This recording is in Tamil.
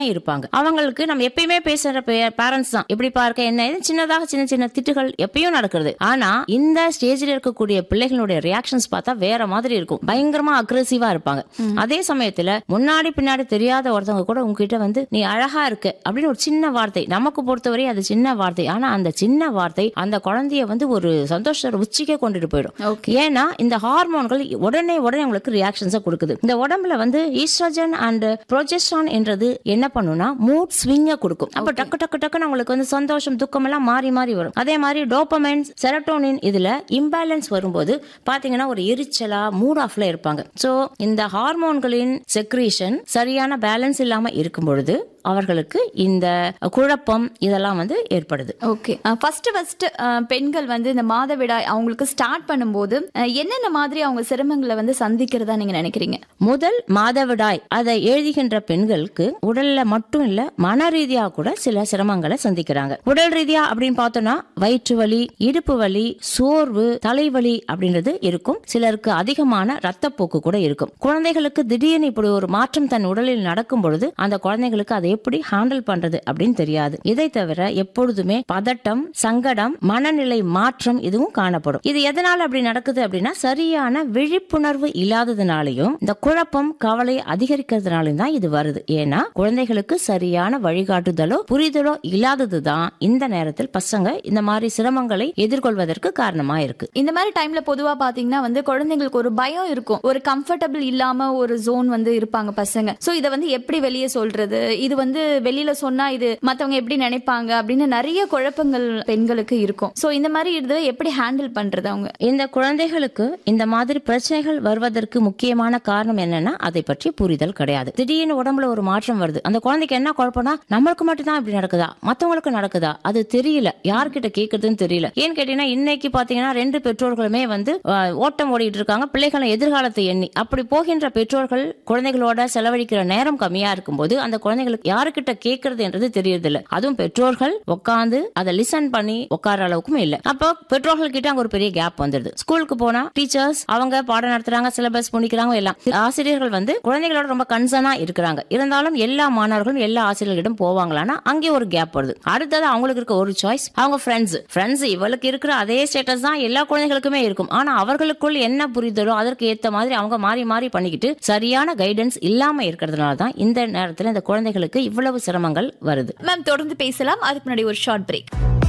இருப்பாங்க அவங்களுக்கு நம்ம எப்பயுமே பேசுற பேரண்ட்ஸ் தான் எப்படி பார்க்க என்ன இது சின்னதாக சின்ன சின்ன திட்டுகள் எப்பயும் நடக்கிறது ஆனா இந்த ஸ்டேஜ்ல இருக்கக்கூடிய பிள்ளைகளுடைய ரியாக்ஷன்ஸ் பார்த்தா வேற மாதிரி இருக்கும் பயங்கரமா அக்ரெசிவா இருப்பாங்க அதே சமயத்துல முன்னாடி பின்னாடி தெரியாத ஒருத்தவங்க கூட உங்ககிட்ட வந்து நீ அழகா இருக்க அப்படின்னு ஒரு சின்ன வார்த்தை நமக்கு பொறுத்தவரை அது சின்ன வார்த்தை ஆனா அந்த சின்ன வார்த்தை அந்த குழந்தைய வந்து ஒரு சந்தோஷ உச்சிக்கே கொண்டுட்டு போயிடும் ஓகே ஏன்னா இந்த ஹார்மோன்கள் உடனே உடனே உங்களுக்கு ரியாக்ஷன்ஸை கொடுக்குது இந்த உடம்புல வந்து ஈஸ்ட்ரஜன் அண்ட் ப்ரொஜெஸ்ட்ரான் என்றது என்ன பண்ணும்னா மூட் ஸ்விங்க கொடுக்கும் அப்ப டக்கு டக்கு டக்குன்னு உங்களுக்கு வந்து சந்தோஷம் துக்கம் எல்லாம் மாறி மாறி வரும் அதே மாதிரி டோப்பமைன் செரட்டோனின் இதுல இம்பேலன்ஸ் வரும்போது பாத்தீங்கன்னா ஒரு எரிச்சலா மூட் ஆஃப்ல இருப்பாங்க சோ இந்த ஹார்மோன்களின் செக்ரீஷன் சரியான பேலன்ஸ் இல்லாம இருக்கும் பொழுது அவர்களுக்கு இந்த குழப்பம் இதெல்லாம் வந்து ஏற்படுது ஓகே ஃபர்ஸ்ட் ஃபர்ஸ்ட் பெண்கள் வந்து இந்த மாதவிடாய் அவங்களுக்கு ஸ்டார்ட் பண்ணும்போது அஹ், என்னென்ன மாதிரி அவங்க சிரமங்களை வந்து சந்திக்கிறதா நீங்க நினைக்கிறீங்க முதல் மாதவிடாய் அதை எழுதுகின்ற பெண்களுக்கு உடல்ல மட்டும் இல்ல மன ரீதியா கூட சில சிரமங்களை சந்திக்கிறாங்க உடல் ரீதியா அப்படின்னு பார்த்தோம்னா வயிற்று வலி இடுப்பு வலி சோர்வு தலைவலி அப்படின்றது இருக்கும் சிலருக்கு அதிகமான ரத்தப்போக்கு கூட இருக்கும் குழந்தைகளுக்கு திடீர்னு இப்படி ஒரு மாற்றம் தன் உடலில் நடக்கும் பொழுது அந்த குழந்தைகளுக்கு அதை எப்படி ஹேண்டில் பண்றது அப்படின்னு தெரியாது இதை தவிர எப்பொழுதுமே பதட்டம் சங்கடம் மனநிலை மாற்றம் இதுவும் காணப்படும் இது எதனால அப்படி நடக்குது அப்படின்னா சரியான விழிப்புணர்வு இல்லாததுனாலையும் இந்த குழப்பம் கவலை அதிகரிக்கிறதுனாலையும் தான் இது வருது ஏன்னா குழந்தைகளுக்கு சரியான வழிகாட்டுதலோ புரிதலோ இல்லாததுதான் இந்த நேரத்தில் பசங்க இந்த மாதிரி சிரமங்களை எதிர்கொள்வதற்கு காரணமா இருக்கு இந்த மாதிரி டைம்ல பொதுவா பாத்தீங்கன்னா வந்து குழந்தைங்களுக்கு ஒரு பயம் இருக்கும் ஒரு கம்ஃபர்டபுள் இல்லாம ஒரு ஜோன் வந்து இருப்பாங்க பசங்க சோ இதை வந்து எப்படி வெளியே சொல்றது இது வந்து வெளியில சொன்னா இது மத்தவங்க எப்படி நினைப்பாங்க அப்படின்னு நிறைய குழப்பங்கள் பெண்களுக்கு இருக்கும் சோ இந்த மாதிரி இதை எப்படி ஹேண்டில் பண்றது அவங்க இந்த குழந்தைகளுக்கு இந்த மாதிரி பிரச்சனைகள் வருவதற்கு முக்கியமான காரணம் என்னன்னா அதை பற்றி புரிதல் கிடையாது திடீர்னு உடம்புல ஒரு மாற்றம் வருது அந்த குழந்தைக்கு என்ன குழப்பம்னா நம்மளுக்கு மட்டும் தான் இப்படி நடக்குதா மத்தவங்களுக்கு நடக்குதா அது தெரியல யார்கிட்ட கேக்குறதுன்னு தெரியல ஏன்னு கேட்டீங்கன்னா இன்னைக்கு பாத்தீங்கன்னா ரெண்டு பெற்றோர்களுமே வந்து அஹ், ஓட்டம் ஓடிட்டு இருக்காங்க பிள்ளைகளை எதிர்காலத்தை எண்ணி அப்படி போகின்ற பெற்றோர்கள் குழந்தைகளோட செலவழிக்கிற நேரம் கம்மியா இருக்கும்போது அந்த குழந்தைகளுக்கு யாருக்கிட்ட கேக்குறது என்றது தெரியறதில்ல அதுவும் பெற்றோர்கள் உட்காந்து அதை லிசன் பண்ணி உட்கார அளவுக்கும் இல்ல அப்போ பெற்றோர்கள் கிட்ட அங்க ஒரு பெரிய கேப் வந்துருது ஸ்கூலுக்கு போனா டீச்சர்ஸ் அவங்க பாடம் நடத்துறாங்க சிலபஸ் முடிக்கிறாங்க எல்லாம் ஆசிரியர்கள் வந்து குழந்தைகளோட ரொம்ப கன்சர்னா இருக்கிறாங்க இருந்தாலும் எல்லா மாணவர்களும் எல்லா ஆசிரியர்களிடம் போவாங்களான்னா அங்கே ஒரு கேப் வருது அடுத்தது அவங்களுக்கு இருக்க ஒரு சாய்ஸ் அவங்க ஃப்ரெண்ட்ஸ் ஃப்ரெண்ட்ஸ் இவளுக்கு இருக்கிற அதே ஸ்டேட்டஸ் தான் எல்லா குழந்தைகளுக்குமே இருக்கும் ஆனா அவர்களுக்குள் என்ன புரிதலோ அதற்கு ஏத்த மாதிரி அவங்க மாறி மாறி பண்ணிக்கிட்டு சரியான கைடன்ஸ் இல்லாம இருக்கிறதுனால தான் இந்த நேரத்துல இந்த குழந்தைகளுக்கு இவ்வளவு சிரமங்கள் வருது மேம் தொடர்ந்து பேசலாம் அதுக்கு முன்னாடி ஒரு ஷார்ட் பிரேக்